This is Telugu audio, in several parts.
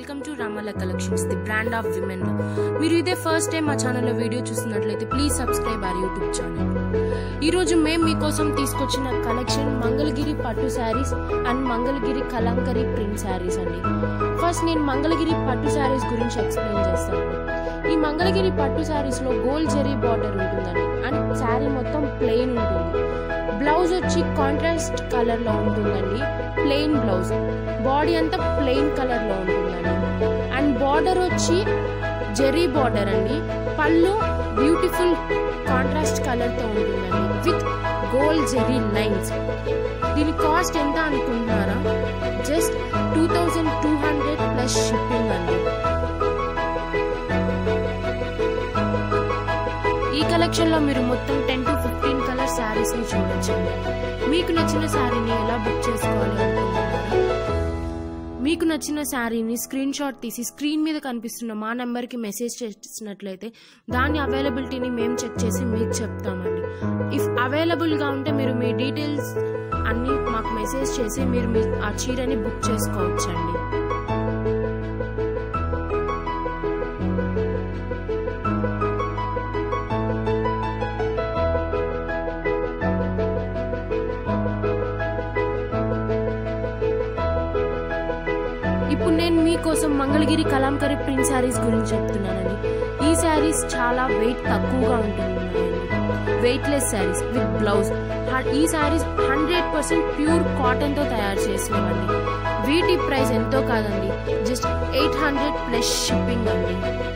Welcome to Ramala collections the brand of women మీరు ఇదే ఫస్ట్ టైం మా ఛానల్లో వీడియో చూస్తున్నట్లయితే please subscribe our YouTube channel ఈరోజు మేము మీకోసం తీసుకొచ్చిన కలెక్షన్ మంగళగిరి పట్టు శారీస్ అండ్ మంగళగిరి కలంకరీ ప్రింట్ శారీస్ అండి ఫస్ట్ నేను మంగళగిరి పట్టు శారీస్ గురించి ఎక్స్ప్లెయిన్ చేస్తాను ఈ మంగళగిరి పట్టు శారీస్లో గోల్డ్ జెరీ బార్డర్ ఉంటుందండి అండ్ శారీ మొత్తం ప్లెయిన్ ఉంటుంది బ్లౌజ్ వచ్చి కాంట్రాస్ట్ కలర్లో ఉంటుందండి ప్లెయిన్ బ్లౌజ్ బాడీ అంతా ప్లెయిన్ కలర్లో ఉంటుందండి అండ్ బార్డర్ వచ్చి జెరీ బార్డర్ అండి పళ్ళు బ్యూటిఫుల్ కాంట్రాస్ట్ కలర్తో ఉంటుందండి విత్ గోల్డ్ జెరీ లైన్స్ దీని కాస్ట్ ఎంత అనుకుంటున్నారా just two thousand two hundred plus shipping అండి ఈ కలెక్షన్లో మీరు మొత్తం టెన్ టు ఫిఫ్టీన్ కలర్ శారీస్ని చూడొచ్చండి మీకు నచ్చిన శారీని ఎలా బుక్ చేసుకోవాలి అనుకుంటున్నారా మీకు నచ్చిన శారీని స్క్రీన్ షాట్ తీసి స్క్రీన్ మీద కనిపిస్తున్న మా నెంబర్కి మెసేజ్ చేసినట్లయితే దాని అవైలబిలిటీని మేము చెక్ చేసి మీకు చెప్తామండి ఇఫ్ అవైలబుల్గా ఉంటే మీరు మీ డీటెయిల్స్ అన్నీ మాకు మెసేజ్ చేసి మీరు మీ ఆ చీరని బుక్ చేసుకోవచ్చండి ఇప్పుడు నేను మీకోసం మంగళగిరి కలాంకరి ప్రింట్ శారీస్ గురించి చెప్తున్నానండి ఈ శారీస్ చాలా వెయిట్ తక్కువగా ఉంటుందండి వెయిట్లెస్ శారీస్ విత్ బ్లౌజ్ ఈ శారీస్ హండ్రెడ్ పర్సెంట్ ప్యూర్ కాటన్తో తయారు చేసినవండి వీటి ప్రైస్ ఎంతో కాదండి just eight hundred plus shipping అండి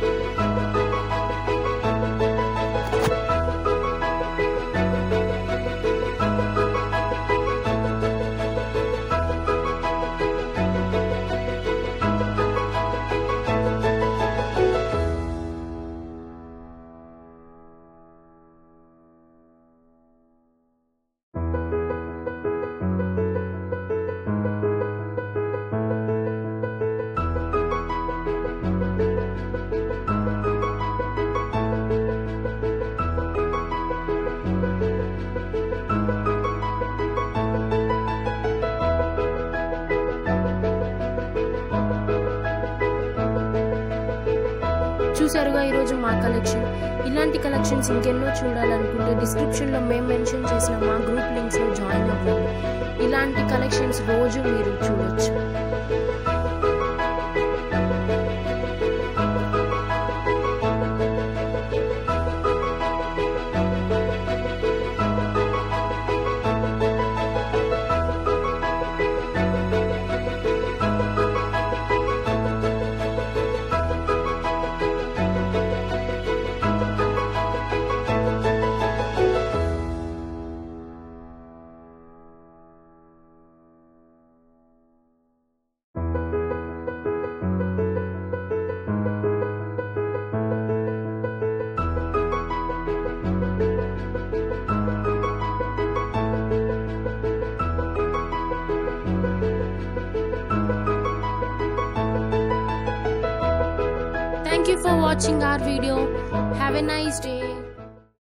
చూసారుగా ఈరోజు మా కలెక్షన్ ఇలాంటి కలెక్షన్స్ ఇంకెన్నో చూడాలనుకుంటే డిస్క్రిప్షన్లో మేము మెన్షన్ చేసిన మా గ్రూప్ లింక్స్లో జాయిన్ అవ్వండి ఇలాంటి కలెక్షన్స్ రోజు మీరు చూడొచ్చు Thank you for watching our video. Have a nice day.